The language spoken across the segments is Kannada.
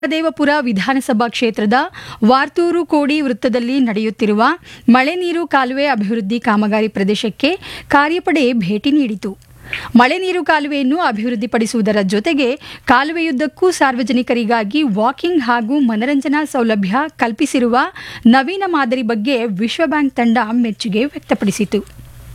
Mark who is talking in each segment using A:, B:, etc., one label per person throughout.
A: ದೇವಪುರ ವಿಧಾನಸಭಾ ಕ್ಷೇತ್ರದ ವಾರ್ತೂರು ಕೋಡಿ ವೃತ್ತದಲ್ಲಿ ನಡೆಯುತ್ತಿರುವ ಮಳೆ ನೀರು ಕಾಲುವೆ ಅಭಿವೃದ್ಧಿ ಕಾಮಗಾರಿ ಪ್ರದೇಶಕ್ಕೆ ಕಾರ್ಯಪಡೆ ಭೇಟಿ ನೀಡಿತು ಮಳೆ ನೀರು ಕಾಲುವೆಯನ್ನು ಅಭಿವೃದ್ಧಿಪಡಿಸುವುದರ ಜೊತೆಗೆ ಕಾಲುವೆಯುದ್ದಕ್ಕೂ ಸಾರ್ವಜನಿಕರಿಗಾಗಿ ವಾಕಿಂಗ್ ಹಾಗೂ ಮನರಂಜನಾ ಸೌಲಭ್ಯ ಕಲ್ಪಿಸಿರುವ ನವೀನ ಮಾದರಿ ಬಗ್ಗೆ ವಿಶ್ವ ಬ್ಯಾಂಕ್ ತಂಡ ಮೆಚ್ಚುಗೆ ವ್ಯಕ್ತಪಡಿಸಿತು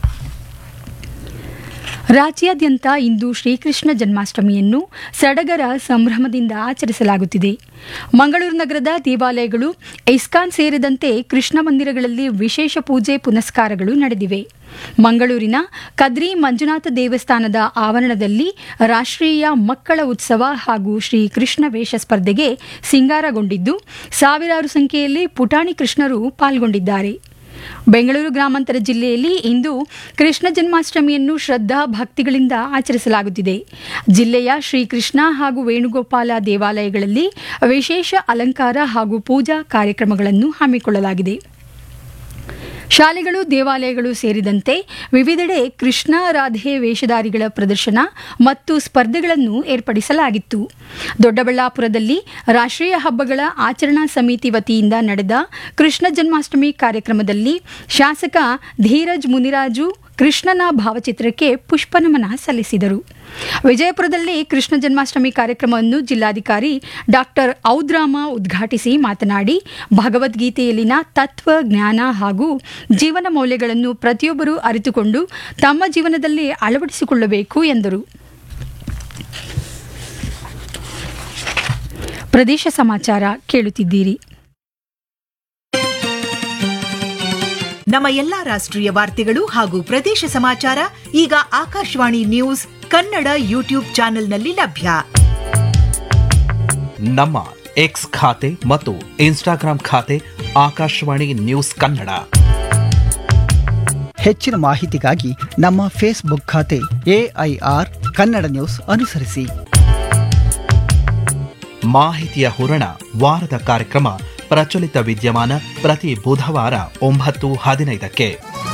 A: ರಾಜ್ಯಾದ್ಯಂತ ಇಂದು ಶ್ರೀಕೃಷ್ಣ ಜನ್ಮಾಷ್ಟಮಿಯನ್ನು ಸಡಗರ ಸಂಭ್ರಮದಿಂದ ಆಚರಿಸಲಾಗುತ್ತಿದೆ ಮಂಗಳೂರು ನಗರದ ದೇವಾಲಯಗಳು ಇಸ್ಕಾನ್ ಸೇರಿದಂತೆ ಕೃಷ್ಣ ಮಂದಿರಗಳಲ್ಲಿ ವಿಶೇಷ ಪೂಜೆ ಪುನಸ್ಕಾರಗಳು ನಡೆದಿವೆ ಮಂಗಳೂರಿನ ಕದ್ರಿ ಮಂಜುನಾಥ ದೇವಸ್ಥಾನದ ಆವರಣದಲ್ಲಿ ರಾಷ್ಟ್ರೀಯ ಮಕ್ಕಳ ಉತ್ಸವ ಹಾಗೂ ಶ್ರೀ ಕೃಷ್ಣ ವೇಷ ಸ್ಪರ್ಧೆಗೆ ಸಿಂಗಾರಗೊಂಡಿದ್ದು ಸಾವಿರಾರು ಸಂಖ್ಯೆಯಲ್ಲಿ ಪುಟಾಣಿ ಕೃಷ್ಣರು ಪಾಲ್ಗೊಂಡಿದ್ದಾರೆ ಬೆಂಗಳೂರು ಗ್ರಾಮಾಂತರ ಜಿಲ್ಲೆಯಲ್ಲಿ ಇಂದು ಕೃಷ್ಣ ಜನ್ಮಾಷ್ಟಮಿಯನ್ನು ಶ್ರದ್ಧಾ ಭಕ್ತಿಗಳಿಂದ ಆಚರಿಸಲಾಗುತ್ತಿದೆ ಜಿಲ್ಲೆಯ ಶ್ರೀಕೃಷ್ಣ ಹಾಗೂ ವೇಣುಗೋಪಾಲ ದೇವಾಲಯಗಳಲ್ಲಿ ವಿಶೇಷ ಅಲಂಕಾರ ಹಾಗೂ ಪೂಜಾ ಕಾರ್ಯಕ್ರಮಗಳನ್ನು ಹಮ್ಮಿಕೊಳ್ಳಲಾಗಿದೆ ಶಾಲೆಗಳು ದೇವಾಲಯಗಳು ಸೇರಿದಂತೆ ವಿವಿಧೆಡೆ ಕೃಷ್ಣ ರಾಧೆ ವೇಷಧಾರಿಗಳ ಪ್ರದರ್ಶನ ಮತ್ತು ಸ್ಪರ್ಧೆಗಳನ್ನು ಏರ್ಪಡಿಸಲಾಗಿತ್ತು ದೊಡ್ಡಬಳ್ಳಾಪುರದಲ್ಲಿ ರಾಷ್ಟ್ರೀಯ ಹಬ್ಬಗಳ ಆಚರಣಾ ಸಮಿತಿ ವತಿಯಿಂದ ನಡೆದ ಕೃಷ್ಣ ಜನ್ಮಾಷ್ಟಮಿ ಕಾರ್ಯಕ್ರಮದಲ್ಲಿ ಶಾಸಕ ಧೀರಜ್ ಮುನಿರಾಜು ಕೃಷ್ಣನ ಭಾವಚಿತ್ರಕ್ಕೆ ಪುಷ್ಪನಮನ ಸಲ್ಲಿಸಿದರು ವಿಜಯಪುರದಲ್ಲಿ ಕೃಷ್ಣ ಜನ್ಮಾಷ್ಟಮಿ ಕಾರ್ಯಕ್ರಮವನ್ನು ಜಿಲ್ಲಾಧಿಕಾರಿ ಡಾಕ್ಟರ್ ಔದ್ರಾಮ ಉದ್ಘಾಟಿಸಿ ಮಾತನಾಡಿ ಭಗವದ್ಗೀತೆಯಲ್ಲಿನ ತತ್ವ ಜ್ಞಾನ ಹಾಗೂ ಜೀವನ ಮೌಲ್ಯಗಳನ್ನು ಪ್ರತಿಯೊಬ್ಬರೂ ಅರಿತುಕೊಂಡು ತಮ್ಮ ಜೀವನದಲ್ಲಿ ಅಳವಡಿಸಿಕೊಳ್ಳಬೇಕು ಎಂದರು ಪ್ರದೇಶ ಸಮಾಚಾರ ಕೇಳುತ್ತಿದ್ದೀರಿ
B: ನಮ್ಮ ಎಲ್ಲಾ ರಾಷ್ಟ್ರೀಯ ವಾರ್ತೆಗಳು ಹಾಗೂ ಪ್ರದೇಶ ಸಮಾಚಾರ ಈಗ ಆಕಾಶವಾಣಿ ನ್ಯೂಸ್ ಕನ್ನಡ ಯೂಟ್ಯೂಬ್ ಚಾನೆಲ್ನಲ್ಲಿ ಲಭ್ಯ
C: ನಮ್ಮ ಎಕ್ಸ್ ಖಾತೆ ಮತ್ತು ಇನ್ಸ್ಟಾಗ್ರಾಂ ಖಾತೆ ಆಕಾಶವಾಣಿ ನ್ಯೂಸ್ ಕನ್ನಡ
D: ಹೆಚ್ಚಿನ ಮಾಹಿತಿಗಾಗಿ ನಮ್ಮ ಫೇಸ್ಬುಕ್ ಖಾತೆ ಎಐಆರ್ ಕನ್ನಡ ನ್ಯೂಸ್ ಅನುಸರಿಸಿ
C: ಮಾಹಿತಿಯ ಹೂರಣ ವಾರದ ಕಾರ್ಯಕ್ರಮ ಪ್ರಚಲಿತ ವಿದ್ಯಮಾನ ಪ್ರತಿ ಬುಧವಾರ ಒಂಬತ್ತು ಹದಿನೈದಕ್ಕೆ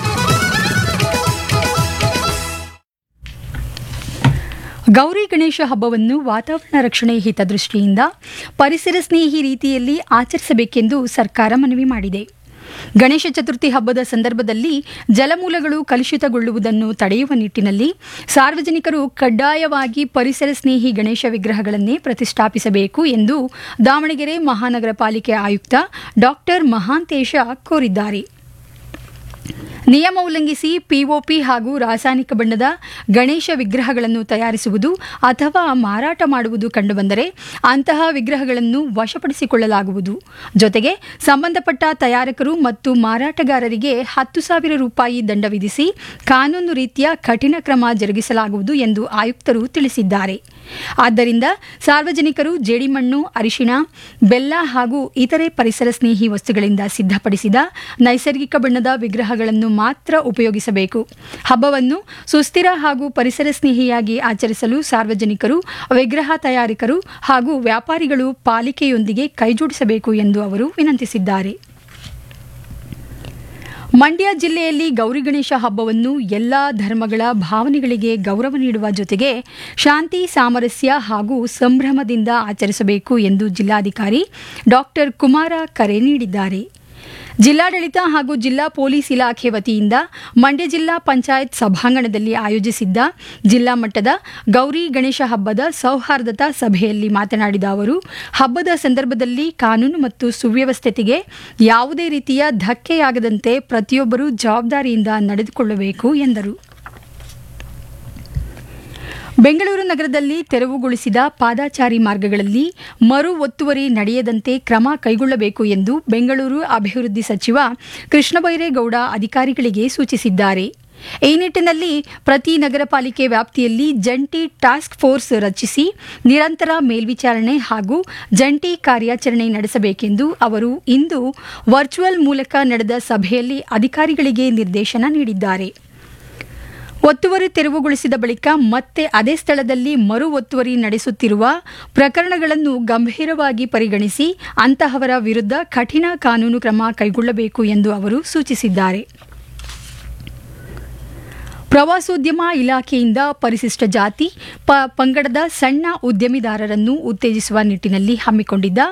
A: ಗೌರಿ ಗಣೇಶ ಹಬ್ಬವನ್ನು ವಾತಾವರಣ ರಕ್ಷಣೆ ಹಿತದೃಷ್ಟಿಯಿಂದ ಪರಿಸರ ಸ್ನೇಹಿ ರೀತಿಯಲ್ಲಿ ಆಚರಿಸಬೇಕೆಂದು ಸರ್ಕಾರ ಮನವಿ ಮಾಡಿದೆ ಗಣೇಶ ಚತುರ್ಥಿ ಹಬ್ಬದ ಸಂದರ್ಭದಲ್ಲಿ ಜಲಮೂಲಗಳು ಕಲುಷಿತಗೊಳ್ಳುವುದನ್ನು ತಡೆಯುವ ನಿಟ್ಟಿನಲ್ಲಿ ಸಾರ್ವಜನಿಕರು ಕಡ್ಡಾಯವಾಗಿ ಪರಿಸರ ಸ್ನೇಹಿ ಗಣೇಶ ವಿಗ್ರಹಗಳನ್ನೇ ಪ್ರತಿಷ್ಠಾಪಿಸಬೇಕು ಎಂದು ದಾವಣಗೆರೆ ಮಹಾನಗರ ಪಾಲಿಕೆ ಆಯುಕ್ತ ಡಾಕ್ಟರ್ ಮಹಾಂತೇಶ ಕೋರಿದ್ದಾರೆ ನಿಯಮ ಉಲ್ಲಂಘಿಸಿ ಪಿಒಪಿ ಹಾಗೂ ರಾಸಾಯನಿಕ ಬಣ್ಣದ ಗಣೇಶ ವಿಗ್ರಹಗಳನ್ನು ತಯಾರಿಸುವುದು ಅಥವಾ ಮಾರಾಟ ಮಾಡುವುದು ಕಂಡುಬಂದರೆ ಅಂತಹ ವಿಗ್ರಹಗಳನ್ನು ವಶಪಡಿಸಿಕೊಳ್ಳಲಾಗುವುದು ಜೊತೆಗೆ ಸಂಬಂಧಪಟ್ಟ ತಯಾರಕರು ಮತ್ತು ಮಾರಾಟಗಾರರಿಗೆ ಹತ್ತು ಸಾವಿರ ರೂಪಾಯಿ ದಂಡ ವಿಧಿಸಿ ಕಾನೂನು ರೀತಿಯ ಕಠಿಣ ಕ್ರಮ ಜರುಗಿಸಲಾಗುವುದು ಎಂದು ಆಯುಕ್ತರು ತಿಳಿಸಿದ್ದಾರೆ ಆದ್ದರಿಂದ ಸಾರ್ವಜನಿಕರು ಜೇಡಿಮಣ್ಣು ಅರಿಶಿಣ ಬೆಲ್ಲ ಹಾಗೂ ಇತರೆ ಪರಿಸರ ಸ್ನೇಹಿ ವಸ್ತುಗಳಿಂದ ಸಿದ್ಧಪಡಿಸಿದ ನೈಸರ್ಗಿಕ ಬಣ್ಣದ ವಿಗ್ರಹಗಳನ್ನು ಮಾತ್ರ ಉಪಯೋಗಿಸಬೇಕು ಹಬ್ಬವನ್ನು ಸುಸ್ಥಿರ ಹಾಗೂ ಪರಿಸರ ಸ್ನೇಹಿಯಾಗಿ ಆಚರಿಸಲು ಸಾರ್ವಜನಿಕರು ವಿಗ್ರಹ ತಯಾರಕರು ಹಾಗೂ ವ್ಯಾಪಾರಿಗಳು ಪಾಲಿಕೆಯೊಂದಿಗೆ ಕೈಜೋಡಿಸಬೇಕು ಎಂದು ಅವರು ವಿನಂತಿಸಿದ್ದಾರೆ ಮಂಡ್ಯ ಜಿಲ್ಲೆಯಲ್ಲಿ ಗೌರಿ ಗಣೇಶ ಹಬ್ಬವನ್ನು ಎಲ್ಲಾ ಧರ್ಮಗಳ ಭಾವನೆಗಳಿಗೆ ಗೌರವ ನೀಡುವ ಜೊತೆಗೆ ಶಾಂತಿ ಸಾಮರಸ್ಯ ಹಾಗೂ ಸಂಭ್ರಮದಿಂದ ಆಚರಿಸಬೇಕು ಎಂದು ಜಿಲ್ಲಾಧಿಕಾರಿ ಡಾಕ್ಟರ್ ಕುಮಾರ ಕರೆ ನೀಡಿದ್ದಾರೆ ಜಿಲ್ಲಾಡಳಿತ ಹಾಗೂ ಜಿಲ್ಲಾ ಪೊಲೀಸ್ ಇಲಾಖೆ ವತಿಯಿಂದ ಮಂಡ್ಯ ಜಿಲ್ಲಾ ಪಂಚಾಯತ್ ಸಭಾಂಗಣದಲ್ಲಿ ಆಯೋಜಿಸಿದ್ದ ಜಿಲ್ಲಾ ಮಟ್ಟದ ಗೌರಿ ಗಣೇಶ ಹಬ್ಬದ ಸೌಹಾರ್ದತಾ ಸಭೆಯಲ್ಲಿ ಮಾತನಾಡಿದ ಅವರು ಹಬ್ಬದ ಸಂದರ್ಭದಲ್ಲಿ ಕಾನೂನು ಮತ್ತು ಸುವ್ಯವಸ್ಥತೆಗೆ ಯಾವುದೇ ರೀತಿಯ ಧಕ್ಕೆಯಾಗದಂತೆ ಪ್ರತಿಯೊಬ್ಬರೂ ಜವಾಬ್ದಾರಿಯಿಂದ ನಡೆದುಕೊಳ್ಳಬೇಕು ಎಂದರು ಬೆಂಗಳೂರು ನಗರದಲ್ಲಿ ತೆರವುಗೊಳಿಸಿದ ಪಾದಾಚಾರಿ ಮಾರ್ಗಗಳಲ್ಲಿ ಮರು ಒತ್ತುವರಿ ನಡೆಯದಂತೆ ಕ್ರಮ ಕೈಗೊಳ್ಳಬೇಕು ಎಂದು ಬೆಂಗಳೂರು ಅಭಿವೃದ್ಧಿ ಸಚಿವ ಕೃಷ್ಣ ಬೈರೇಗೌಡ ಅಧಿಕಾರಿಗಳಿಗೆ ಸೂಚಿಸಿದ್ದಾರೆ ಈ ನಿಟ್ಟಿನಲ್ಲಿ ಪ್ರತಿ ನಗರ ಪಾಲಿಕೆ ವ್ಯಾಪ್ತಿಯಲ್ಲಿ ಜಂಟಿ ಟಾಸ್ಕ್ ಫೋರ್ಸ್ ರಚಿಸಿ ನಿರಂತರ ಮೇಲ್ವಿಚಾರಣೆ ಹಾಗೂ ಜಂಟಿ ಕಾರ್ಯಾಚರಣೆ ನಡೆಸಬೇಕೆಂದು ಅವರು ಇಂದು ವರ್ಚುವಲ್ ಮೂಲಕ ನಡೆದ ಸಭೆಯಲ್ಲಿ ಅಧಿಕಾರಿಗಳಿಗೆ ನಿರ್ದೇಶನ ನೀಡಿದ್ದಾರೆ ಒತ್ತುವರಿ ತೆರವುಗೊಳಿಸಿದ ಬಳಿಕ ಮತ್ತೆ ಅದೇ ಸ್ಥಳದಲ್ಲಿ ಮರು ಒತ್ತುವರಿ ನಡೆಸುತ್ತಿರುವ ಪ್ರಕರಣಗಳನ್ನು ಗಂಭೀರವಾಗಿ ಪರಿಗಣಿಸಿ ಅಂತಹವರ ವಿರುದ್ಧ ಕಠಿಣ ಕಾನೂನು ಕ್ರಮ ಕೈಗೊಳ್ಳಬೇಕು ಎಂದು ಅವರು ಸೂಚಿಸಿದ್ದಾರೆ ಪ್ರವಾಸೋದ್ಯಮ ಇಲಾಖೆಯಿಂದ ಪರಿಶಿಷ್ಟ ಜಾತಿ ಪ ಪಂಗಡದ ಸಣ್ಣ ಉದ್ಯಮಿದಾರರನ್ನು ಉತ್ತೇಜಿಸುವ ನಿಟ್ಟಿನಲ್ಲಿ ಹಮ್ಮಿಕೊಂಡಿದ್ದ